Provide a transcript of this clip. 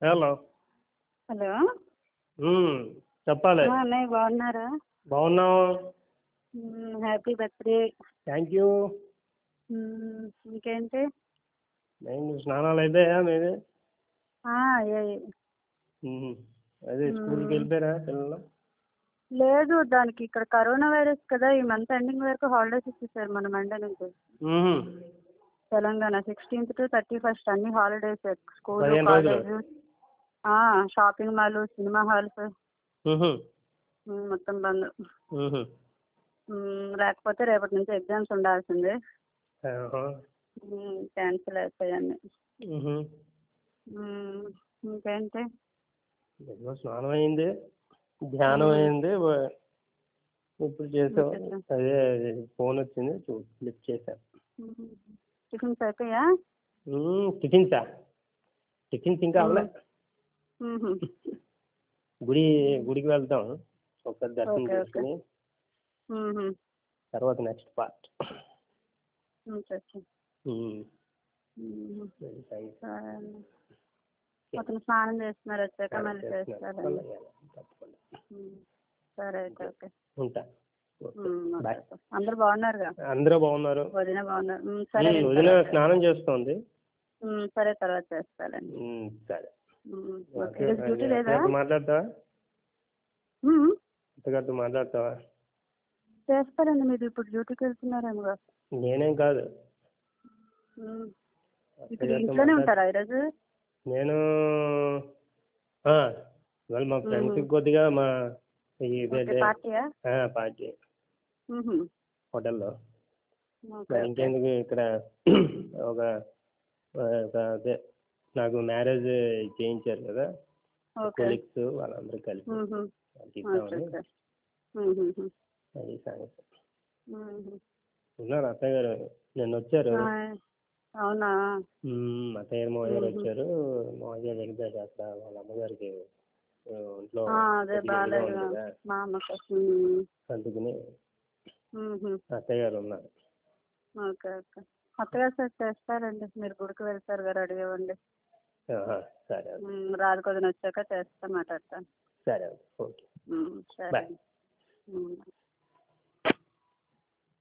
Hello hello ఉమ్, చెప్పాలి ఆ, అన్నయ్య బాగున్నారా బాగున్నాం మ్మ్, హ్యాపీ బర్త్డే థ్యాంక్ యూ మ్మ్, ఇంకేంటి నేను స్నానాలు అయిపోయా మీది ఆ, అయ్యాయి ఉమ్, అదే స్కూల్కి వెళ్ళిపోయారా పిల్లలు లేదు దానికి ఇక్కడ కరోనా వైరస్ కదా ఈ మంత్ ఎండింగ్ వరకు హాలిడేస్ ఇచ్చేసారు మన మండే నుంచి ఉహు, Telangana sixteenth to thirty first అన్ని హాలిడేస్ స్కూల్ పదిహేను రోజులు. College shopping mall cinema halls ఉహు, మొత్తం బంద్ ఉహు. మ్మ్, లేకపోతే రేపటి నుంచి ఎగ్జామ్స్ ఉండాల్సిందే ఆహా, క్యాన్సిల్ అయిపోయాయి ఉహు. మ్మ్, ఇంకేంటి ఏదో స్నానం అయింది ధ్యానం ఉమ్. అయింది వ- ఇప్పుడు చేసాం ఓకే. అదే ఫోన్ వచ్చింది చూ లిఫ్ట్ చేశాను మ్మ్. టిఫిన్స్ అయిపోయా ఉమ్, టిఫిన్సా టిఫిన్స్ ఇంకా అవ్వలే మ్మ్. గుడి గుడికి వెళ్తాం ఒకసారి దర్శనం ఓకే, ఓకే. చేసుకుని మ్మ్. తర్వాత నెక్స్ట్ పార్ట్ ఓకే, ఓకే. మ్మ్. సరే అన్న. అతను స్నానం చేస్తున్నారు వచ్చాక మళ్ళీ చేస్తారండి తప్పకుండా మ్మ్. సరే అయితే ఓకే ఉంటా మ్మ్, ఓకే, బాయ్ ఓకే. అందరు బాగున్నారుగా అందరూ బాగున్నారు వదిన బాగున్నారు మ్మ్, సరే ఉమ్, వదిన స్నానం చేస్తోంది మ్మ్, సరే తర్వాత చేస్తానండి ఉమ్, సరే మ్మ్, ఓకే ఓకే ఈరోజు డ్యూటీ లేదా అత్తగారితో మాట్లాడతావా మ్మ్. అత్తగారితో మాట్లాడతావా చేస్తారండి మీరు ఇప్పుడు డ్యూటీకి వెళ్తున్నారేమో నేనేం కాదు మ్మ్. ఇప్పుడు అత్తగారితో ఇంట్లోనే మాట్లాడ- ఉంటారా ఈరోజు నేను ఆ, ఇవాళ మా ఫ్రెండ్స్ మ్మ్. కొద్దిగా మా ఈ ఓకే ఇదే పార్టీయా ఆ, పార్టీ మ్మ్. హోటల్లో ఓకే మరి ఓకే ఇంకెందుకు ఇక్కడ ఒక ఒక అదే నాకు మ్యారేజ్ చేయించారు కదా ఓకే కొలీగ్స్ వాళ్ళందరూ కలిసి మ్మ్. వాళ్ళకి ఓకే ఇద్దామని ఓకే మ్మ్. అది సంగతి మ్మ్. ఉన్నారు అత్తయ్య గారు నిన్న వచ్చారు ఆ, అవునా ఉమ్, అత్తయ్య గారు మావయ్య గారు మ్మ్. వచ్చారు మావయ్య గారు వెళ్ళిపోయారు అక్కడ వాళ్ళ అమ్మగారికి ఆ, ఒంట్లో ఆ, అదే కొద్దిగా ఇదిగా బాగాలేదు ఉంది కదా మా అమ్మకి మ్మ్. అందుకని మ్మ్. అత్తయ్య గారు ఉన్నారు ఓకే ఓకే అత్తగారు సార్ చేస్తారండి మీరు గుడికి వెళ్తారు కదా రెడీ అవ్వండి ఆహా, సరే మ్మ్, రాదు కొద్దిన వచ్చాక చేస్తా మాట్లాడతాను సరే ఓకే మ్మ్, సరే బాయ్ మ్మ్.